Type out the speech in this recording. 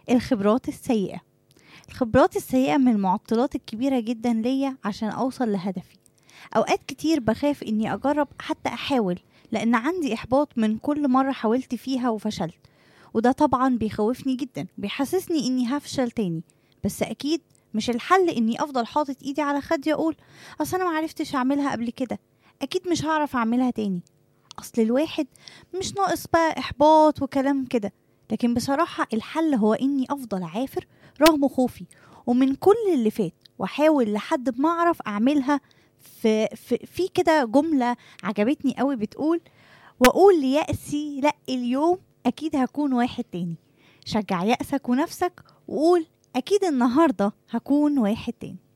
الخبرات السيئة الخبرات السيئة من المعطلات الكبيرة جدا ليا عشان أوصل لهدفي أوقات كتير بخاف إني أجرب حتى أحاول لأن عندي إحباط من كل مرة حاولت فيها وفشلت وده طبعا بيخوفني جدا بيحسسني إني هفشل تاني بس أكيد مش الحل إني أفضل حاطط إيدي على خدي أقول أصل أنا معرفتش أعملها قبل كده أكيد مش هعرف أعملها تاني أصل الواحد مش ناقص بقى إحباط وكلام كده لكن بصراحة الحل هو إني أفضل عافر رغم خوفي ومن كل اللي فات وأحاول لحد ما أعرف أعملها في, في, في كده جملة عجبتني قوي بتقول وأقول ليأسي لأ اليوم أكيد هكون واحد تاني شجع يأسك ونفسك وقول أكيد النهاردة هكون واحد تاني